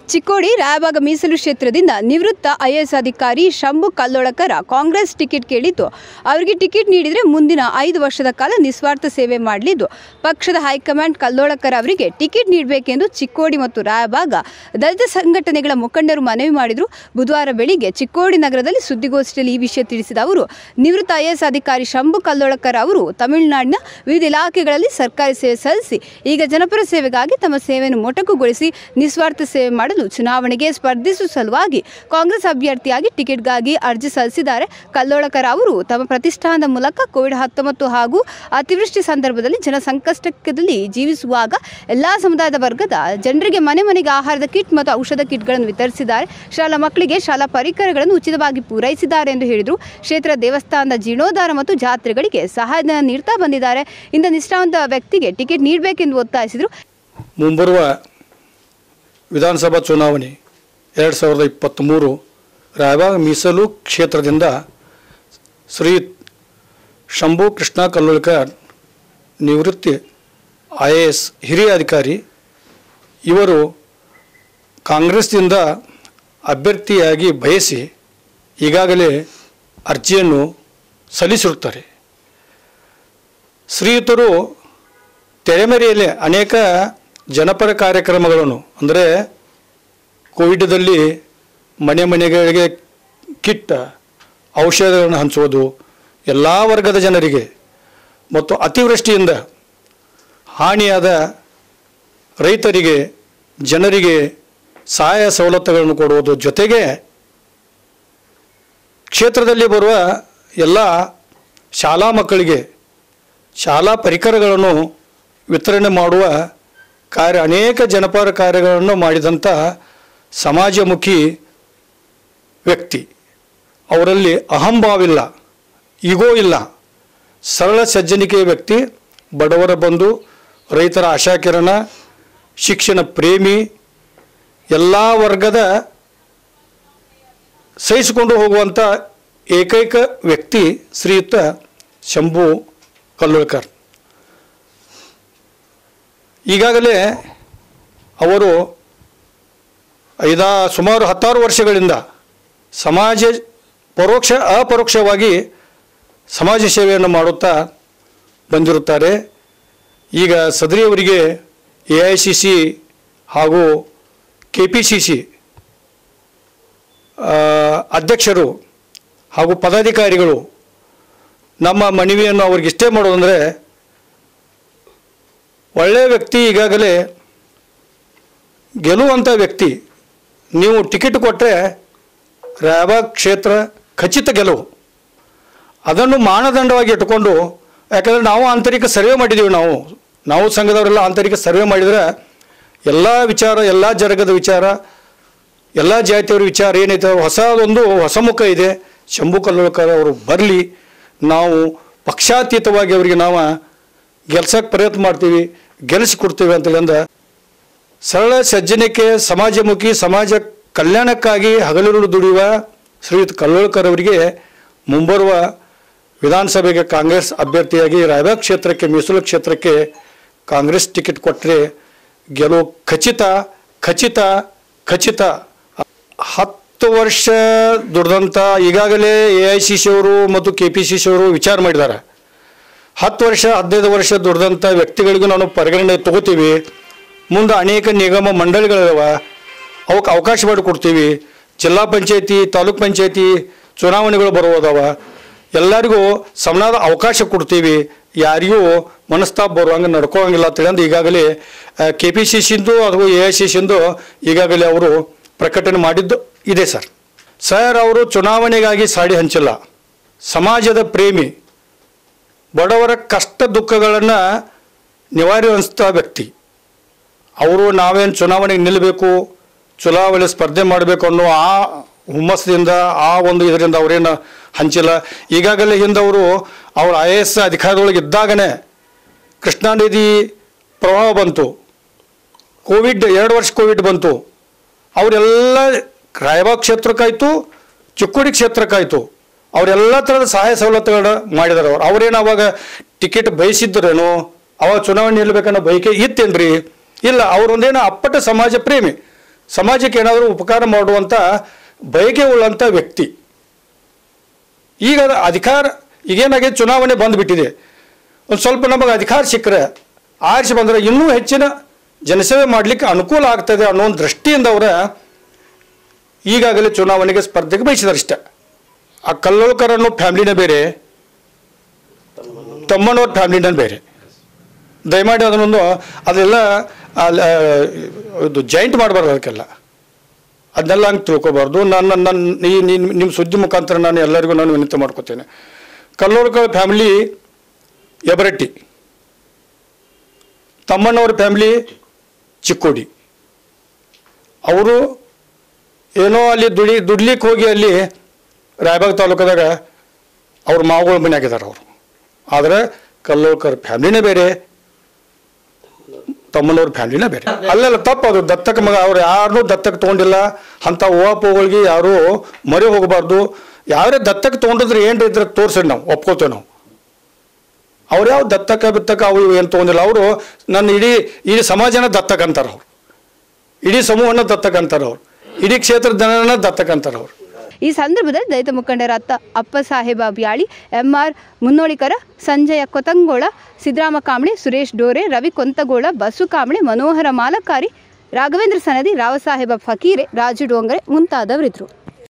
ಚಿಕ್ಕೋಡಿ ರಾಯಬಾಗ ಮೀಸಲು ಕ್ಷೇತ್ರದಿಂದ ನಿವೃತ್ತ ಐಎಎಸ್ ಅಧಿಕಾರಿ ಶಂಭು ಕಲ್ಲೊಳಕರ ಕಾಂಗ್ರೆಸ್ ಟಿಕೆಟ್ ಕೇಳಿದ್ದು ಅವರಿಗೆ ಟಿಕೆಟ್ ನೀಡಿದರೆ ಮುಂದಿನ ಐದು ವರ್ಷದ ಕಾಲ ನಿಸ್ವಾರ್ಥ ಸೇವೆ ಮಾಡಲಿದ್ದು ಪಕ್ಷದ ಹೈಕಮಾಂಡ್ ಕಲ್ಲೊಳಕರ ಅವರಿಗೆ ಟಿಕೆಟ್ ನೀಡಬೇಕೆಂದು ಚಿಕ್ಕೋಡಿ ಮತ್ತು ರಾಯಬಾಗ ದಲಿತ ಸಂಘಟನೆಗಳ ಮುಖಂಡರು ಮನವಿ ಮಾಡಿದರು ಬುಧವಾರ ಬೆಳಿಗ್ಗೆ ಚಿಕ್ಕೋಡಿ ನಗರದಲ್ಲಿ ಸುದ್ದಿಗೋಷ್ಠಿಯಲ್ಲಿ ಈ ವಿಷಯ ತಿಳಿಸಿದ ಅವರು ನಿವೃತ್ತ ಐಎಎಸ್ ಅಧಿಕಾರಿ ಶಂಭು ಕಲ್ಲೊಳಕರ ಅವರು ತಮಿಳುನಾಡಿನ ವಿವಿಧ ಇಲಾಖೆಗಳಲ್ಲಿ ಸರ್ಕಾರಿ ಸೇವೆ ಸಲ್ಲಿಸಿ ಈಗ ಜನಪರ ಸೇವೆಗಾಗಿ ತಮ್ಮ ಸೇವೆಯನ್ನು ಮೊಟಕುಗೊಳಿಸಿ ನಿಸ್ವಾರ್ಥ ಸೇವೆ ಮಾಡಲು ಚುನಾವಣೆಗೆ ಸ್ಪರ್ಧಿಸುವ ಸಲುವಾಗಿ ಕಾಂಗ್ರೆಸ್ ಅಭ್ಯರ್ಥಿಯಾಗಿ ಟಿಕೆಟ್ಗಾಗಿ ಅರ್ಜಿ ಸಲ್ಲಿಸಿದ್ದಾರೆ ಕಲ್ಲೋಳಕರ ಅವರು ತಮ್ಮ ಪ್ರತಿಷ್ಠಾನದ ಮೂಲಕ ಕೋವಿಡ್ ಹತ್ತೊಂಬತ್ತು ಹಾಗೂ ಅತಿವೃಷ್ಟಿ ಸಂದರ್ಭದಲ್ಲಿ ಜನ ಸಂಕಷ್ಟದಲ್ಲಿ ಜೀವಿಸುವಾಗ ಎಲ್ಲ ಸಮುದಾಯದ ವರ್ಗದ ಜನರಿಗೆ ಮನೆ ಮನೆಗೆ ಆಹಾರದ ಕಿಟ್ ಮತ್ತು ಔಷಧ ಕಿಟ್ಗಳನ್ನು ವಿತರಿಸಿದ್ದಾರೆ ಶಾಲಾ ಮಕ್ಕಳಿಗೆ ಶಾಲಾ ಪರಿಕರಗಳನ್ನು ಉಚಿತವಾಗಿ ಪೂರೈಸಿದ್ದಾರೆ ಎಂದು ಹೇಳಿದರು ಕ್ಷೇತ್ರ ದೇವಸ್ಥಾನದ ಜೀರ್ಣೋದ್ಧಾರ ಮತ್ತು ಜಾತ್ರೆಗಳಿಗೆ ಸಹಾಯಧನ ನೀಡ್ತಾ ಬಂದಿದ್ದಾರೆ ಇಂಥ ನಿಷ್ಠಾವಂತ ವ್ಯಕ್ತಿಗೆ ಟಿಕೆಟ್ ನೀಡಬೇಕೆಂದು ಒತ್ತಾಯಿಸಿದರು ಮುಂಬರುವ ವಿಧಾನಸಭಾ ಚುನಾವಣೆ ಎರಡು ಸಾವಿರದ ಇಪ್ಪತ್ತ್ಮೂರು ರಾಯಬಾಗ ಮೀಸಲು ಕ್ಷೇತ್ರದಿಂದ ಶ್ರೀ ಶಂಭು ಕೃಷ್ಣ ಕಲ್ಲೋಳ್ಕರ್ ನಿವೃತ್ತಿ ಐ ಎ ಎಸ್ ಹಿರಿಯ ಅಧಿಕಾರಿ ಇವರು ಕಾಂಗ್ರೆಸ್ನಿಂದ ಅಭ್ಯರ್ಥಿಯಾಗಿ ಬಯಸಿ ಈಗಾಗಲೇ ಅರ್ಜಿಯನ್ನು ಸಲ್ಲಿಸಿರುತ್ತಾರೆ ಶ್ರೀಯುತರು ತೆರೆಮರೆಯಲ್ಲಿ ಅನೇಕ ಜನಪರ ಕಾರ್ಯಕ್ರಮಗಳನ್ನು ಅಂದರೆ ಕೋವಿಡ್ದಲ್ಲಿ ಮನೆ ಮನೆಗಳಿಗೆ ಕಿಟ್ ಔಷಧಗಳನ್ನು ಹಂಚುವುದು ಎಲ್ಲ ವರ್ಗದ ಜನರಿಗೆ ಮತ್ತು ಅತಿವೃಷ್ಟಿಯಿಂದ ಹಾನಿಯಾದ ರೈತರಿಗೆ ಜನರಿಗೆ ಸಹಾಯ ಸವಲತ್ತುಗಳನ್ನು ಕೊಡುವುದು ಜೊತೆಗೆ ಕ್ಷೇತ್ರದಲ್ಲಿ ಬರುವ ಎಲ್ಲ ಶಾಲಾ ಮಕ್ಕಳಿಗೆ ಶಾಲಾ ಪರಿಕರಗಳನ್ನು ವಿತರಣೆ ಮಾಡುವ ಕಾರ್ಯ ಅನೇಕ ಜನಪರ ಕಾರ್ಯಗಳನ್ನು ಮಾಡಿದಂಥ ಸಮಾಜಮುಖಿ ವ್ಯಕ್ತಿ ಅವರಲ್ಲಿ ಅಹಂಭಾವಿಲ್ಲ ಈಗೋ ಇಲ್ಲ ಸರಳ ಸಜ್ಜನಿಕೆಯ ವ್ಯಕ್ತಿ ಬಡವರ ಬಂಧು ರೈತರ ಆಶಾಕಿರಣ ಶಿಕ್ಷಣ ಪ್ರೇಮಿ ಎಲ್ಲ ವರ್ಗದ ಸಹಿಸಿಕೊಂಡು ಹೋಗುವಂಥ ಏಕೈಕ ವ್ಯಕ್ತಿ ಶ್ರೀಯುತ ಶಂಭು ಕಲ್ಲೋಳ್ಕರ್ ಈಗಾಗಲೇ ಅವರು ಐದಾ ಸುಮಾರು ಹತ್ತಾರು ವರ್ಷಗಳಿಂದ ಸಮಾಜ ಪರೋಕ್ಷ ಅಪರೋಕ್ಷವಾಗಿ ಸಮಾಜ ಸೇವೆಯನ್ನು ಮಾಡುತ್ತಾ ಬಂದಿರುತ್ತಾರೆ ಈಗ ಸದರಿಯವರಿಗೆ ಎ ಐ ಸಿ ಸಿ ಹಾಗೂ ಕೆ ಪಿ ಸಿ ಸಿ ಅಧ್ಯಕ್ಷರು ಹಾಗೂ ಪದಾಧಿಕಾರಿಗಳು ನಮ್ಮ ಮನವಿಯನ್ನು ಅವ್ರಿಗೆ ಇಷ್ಟೇ ಮಾಡೋದಂದರೆ ಒಳ್ಳೆಯ ವ್ಯಕ್ತಿ ಈಗಾಗಲೇ ಗೆಲ್ಲುವಂಥ ವ್ಯಕ್ತಿ ನೀವು ಟಿಕೆಟ್ ಕೊಟ್ಟರೆ ರಾಯಬಾಗ್ ಕ್ಷೇತ್ರ ಖಚಿತ ಗೆಲುವು ಅದನ್ನು ಮಾನದಂಡವಾಗಿ ಇಟ್ಟುಕೊಂಡು ಯಾಕಂದರೆ ನಾವು ಆಂತರಿಕ ಸರ್ವೆ ಮಾಡಿದ್ದೀವಿ ನಾವು ನಾವು ಸಂಘದವರೆಲ್ಲ ಆಂತರಿಕ ಸರ್ವೆ ಮಾಡಿದರೆ ಎಲ್ಲ ವಿಚಾರ ಎಲ್ಲ ಜರಗದ ವಿಚಾರ ಎಲ್ಲ ಜಾತಿಯವರ ವಿಚಾರ ಏನೈತೆ ಹೊಸದೊಂದು ಹೊಸ ಮುಖ ಇದೆ ಶಂಭು ಕಲ್ಲೋಳ್ಕರ್ ಅವರು ಬರಲಿ ನಾವು ಪಕ್ಷಾತೀತವಾಗಿ ಅವರಿಗೆ ನಾವು ಗೆಲ್ಸಕ್ಕೆ ಪ್ರಯತ್ನ ಮಾಡ್ತೀವಿ ಗೆಲ್ಲಿಸಿಕೊಡ್ತೀವಿ ಅಂತೇಳಿ ಅಂದ ಸರಳ ಸಜ್ಜನಿಕೆ ಸಮಾಜಮುಖಿ ಸಮಾಜ ಕಲ್ಯಾಣಕ್ಕಾಗಿ ಹಗಲಿರುಳು ದುಡಿಯುವ ಶ್ರೀಯುತ್ ಕಲ್ಲೋಳ್ಕರ್ ಅವರಿಗೆ ಮುಂಬರುವ ವಿಧಾನಸಭೆಗೆ ಕಾಂಗ್ರೆಸ್ ಅಭ್ಯರ್ಥಿಯಾಗಿ ರಾಯಬಾಗ್ ಕ್ಷೇತ್ರಕ್ಕೆ ಮೀಸಲು ಕ್ಷೇತ್ರಕ್ಕೆ ಕಾಂಗ್ರೆಸ್ ಟಿಕೆಟ್ ಕೊಟ್ಟರೆ ಗೆಲುವು ಖಚಿತ ಖಚಿತ ಖಚಿತ ಹತ್ತು ವರ್ಷ ದುಡ್ದಂಥ ಈಗಾಗಲೇ ಎ ಐ ಸಿ ಸಿ ಅವರು ಮತ್ತು ಕೆ ಪಿ ಸಿ ಸಿ ಅವರು ವಿಚಾರ ಮಾಡಿದ್ದಾರೆ ಹತ್ತು ವರ್ಷ ಹದಿನೈದು ವರ್ಷ ದುಡ್ದಂಥ ವ್ಯಕ್ತಿಗಳಿಗೂ ನಾವು ಪರಿಗಣನೆ ತಗೋತೀವಿ ಮುಂದೆ ಅನೇಕ ನಿಗಮ ಮಂಡಳಿಗಳಿದಾವ ಅವಕ್ಕೆ ಅವಕಾಶ ಮಾಡಿಕೊಡ್ತೀವಿ ಜಿಲ್ಲಾ ಪಂಚಾಯತಿ ತಾಲೂಕ್ ಪಂಚಾಯತಿ ಚುನಾವಣೆಗಳು ಬರುವುದವ ಎಲ್ಲರಿಗೂ ಸಮನಾದ ಅವಕಾಶ ಕೊಡ್ತೀವಿ ಯಾರಿಗೂ ಮನಸ್ತಾಪ ಬರುವಂಗೆ ನಡ್ಕೋಂಗಿಲ್ಲ ಅಂತೇಳಿ ಈಗಾಗಲೇ ಕೆ ಪಿ ಸಿ ಸಿಂದು ಅಥವಾ ಎ ಐ ಸಿ ಸಿಂದು ಈಗಾಗಲೇ ಅವರು ಪ್ರಕಟಣೆ ಮಾಡಿದ್ದು ಇದೆ ಸರ್ ಸರ್ ಅವರು ಚುನಾವಣೆಗಾಗಿ ಸಾಡಿ ಹಂಚಿಲ್ಲ ಸಮಾಜದ ಪ್ರೇಮಿ ಬಡವರ ಕಷ್ಟ ದುಃಖಗಳನ್ನು ನಿವಾರಿಸುವ ವ್ಯಕ್ತಿ ಅವರು ನಾವೇನು ಚುನಾವಣೆಗೆ ನಿಲ್ಲಬೇಕು ಚುನಾವಣೆ ಸ್ಪರ್ಧೆ ಮಾಡಬೇಕು ಅನ್ನೋ ಆ ಹುಮ್ಮಸ್ದಿಂದ ಆ ಒಂದು ಇದರಿಂದ ಅವರೇನು ಹಂಚಿಲ್ಲ ಈಗಾಗಲೇ ಹಿಂದವರು ಅವರು ಐ ಎ ಎಸ್ ಅಧಿಕಾರದೊಳಗೆ ಇದ್ದಾಗನೇ ಕೃಷ್ಣಾ ನದಿ ಪ್ರವಾಹ ಬಂತು ಕೋವಿಡ್ ಎರಡು ವರ್ಷ ಕೋವಿಡ್ ಬಂತು ಅವರೆಲ್ಲ ರಾಯಬಾಗ್ ಕ್ಷೇತ್ರಕ್ಕಾಯ್ತು ಚಿಕ್ಕೋಡಿ ಕ್ಷೇತ್ರಕ್ಕಾಯ್ತು ಅವರೆಲ್ಲ ಥರದ ಸಹಾಯ ಸವಲತ್ತುಗಳನ್ನ ಮಾಡಿದಾರೆ ಅವ್ರು ಅವ್ರೇನು ಅವಾಗ ಟಿಕೆಟ್ ಬಯಸಿದ್ದರೇನೋ ಅವಾಗ ಚುನಾವಣೆ ನಿಲ್ಬೇಕನ್ನೋ ಬಯಕೆ ಇತ್ತೇನ್ರಿ ಇಲ್ಲ ಅವರೊಂದೇನು ಅಪ್ಪಟ ಸಮಾಜ ಪ್ರೇಮಿ ಸಮಾಜಕ್ಕೆ ಏನಾದರೂ ಉಪಕಾರ ಮಾಡುವಂಥ ಬಯಕೆ ಉಳ್ಳಂಥ ವ್ಯಕ್ತಿ ಈಗ ಅದು ಅಧಿಕಾರ ಈಗೇನಾಗಿದೆ ಚುನಾವಣೆ ಬಂದುಬಿಟ್ಟಿದೆ ಒಂದು ಸ್ವಲ್ಪ ನಮಗೆ ಅಧಿಕಾರ ಸಿಕ್ಕರೆ ಆರಿಸಿ ಬಂದರೆ ಇನ್ನೂ ಹೆಚ್ಚಿನ ಜನಸೇವೆ ಮಾಡಲಿಕ್ಕೆ ಅನುಕೂಲ ಆಗ್ತದೆ ಅನ್ನೋ ಒಂದು ದೃಷ್ಟಿಯಿಂದ ಅವರ ಈಗಾಗಲೇ ಚುನಾವಣೆಗೆ ಸ್ಪರ್ಧೆಗೆ ಬಯಸಿದಾರೆ ಇಷ್ಟ ಆ ಕಲ್ಲೋಳ್ಕರ್ ಅನ್ನೋ ಫ್ಯಾಮ್ಲಿನೇ ಬೇರೆ ತಮ್ಮನವ್ರ ಫ್ಯಾಮ್ಲಿನೇ ಬೇರೆ ದಯಮಾಡಿ ಅದನ್ನೊಂದು ಅದೆಲ್ಲ ಅಲ್ಲ, ಇದು ಜಾಯಿಂಟ್ ಮಾಡಬಾರ್ದು ಅದಕ್ಕೆಲ್ಲ ಅದನ್ನೆಲ್ಲ ಹಂಗೆ ತಿಳ್ಕೊಬಾರ್ದು ನನ್ನ ನನ್ನ ಈ ನಿಮ್ಮ ನಿಮ್ಮ ಸುದ್ದಿ ಮುಖಾಂತರ ನಾನು ಎಲ್ಲರಿಗೂ ನಾನು ವಿನಂತಿ ಮಾಡ್ಕೋತೇನೆ ಕಲ್ಲೋಳ್ಕರ್ ಫ್ಯಾಮಿಲಿ ಯಬರಟ್ಟಿ ತಮ್ಮಣ್ಣವ್ರ ಫ್ಯಾಮಿಲಿ ಚಿಕ್ಕೋಡಿ ಅವರು ಏನೋ ಅಲ್ಲಿ ದುಡಿ ದುಡ್ಲಿಕ್ಕೆ ಹೋಗಿ ಅಲ್ಲಿ ರಾಯಬಾಗ್ ತಾಲೂಕದಾಗ ಅವ್ರ ಮಾವುಗಳ ಮನೆಯಾಗಿದ್ದಾರೆ ಅವರು ಆದರೆ ಕಲ್ಲೋಳ್ಕರ್ ಫ್ಯಾಮಿಲಿನೇ ಬೇರೆ ತಮ್ಮನವ್ರ ಫ್ಯಾಮಿಲಿನೇ ಬೇರೆ ಅಲ್ಲೆಲ್ಲ ತಪ್ಪು ಅದು ದತ್ತಕ ಮಗ ಅವ್ರು ಯಾರನ್ನೂ ದತ್ತಕ್ಕೆ ತೊಗೊಂಡಿಲ್ಲ ಅಂಥ ಓಪಗಳಿಗೆ ಯಾರೂ ಮರಿ ಹೋಗಬಾರ್ದು ಯಾರೇ ದತ್ತಕ್ಕೆ ತೊಗೊಂಡಿದ್ರೆ ಏನು ಇದ್ರೆ ತೋರಿಸಿ ನಾವು ಒಪ್ಕೋತೇವೆ ನಾವು ಅವ್ರು ಯಾವ ದತ್ತಕ ಬಿತ್ತಕ ಅವು ಇವು ಏನು ತೊಗೊಂಡಿಲ್ಲ ಅವರು ನನ್ನ ಇಡೀ ಇಡೀ ಸಮಾಜನ ದತ್ತಕ ಅಂತಾರೆ ಅವ್ರು ಇಡೀ ಸಮೂಹನ ದತ್ತಕ ಅಂತಾರೆ ಅವ್ರು ಇಡೀ ಕ್ಷೇತ್ರದ ಜನನ ದತ್ತಕ ಅಂತಾರೆ ಅವ್ರು ಈ ಸಂದರ್ಭದಲ್ಲಿ ದಲಿತ ಮುಖಂಡರಾದ ಅಪ್ಪ ಸಾಹೇಬ ಬ್ಯಾಳಿ ಎಂಆರ್ ಮುನ್ನೋಳಿಕರ ಸಂಜಯ ಕೊತಂಗೋಳ ಸಿದ್ದರಾಮ ಕಾಂಬಳೆ ಸುರೇಶ್ ಡೋರೆ ರವಿ ಕೊಂತಗೋಳ ಬಸು ಕಾಂಬಳೆ ಮನೋಹರ ಮಾಲಕಾರಿ ರಾಘವೇಂದ್ರ ಸನದಿ ರಾವಸಾಹೇಬ ಫಕೀರೆ ರಾಜು ಡೋಂಗರೆ ಮುಂತಾದವರಿದ್ದರು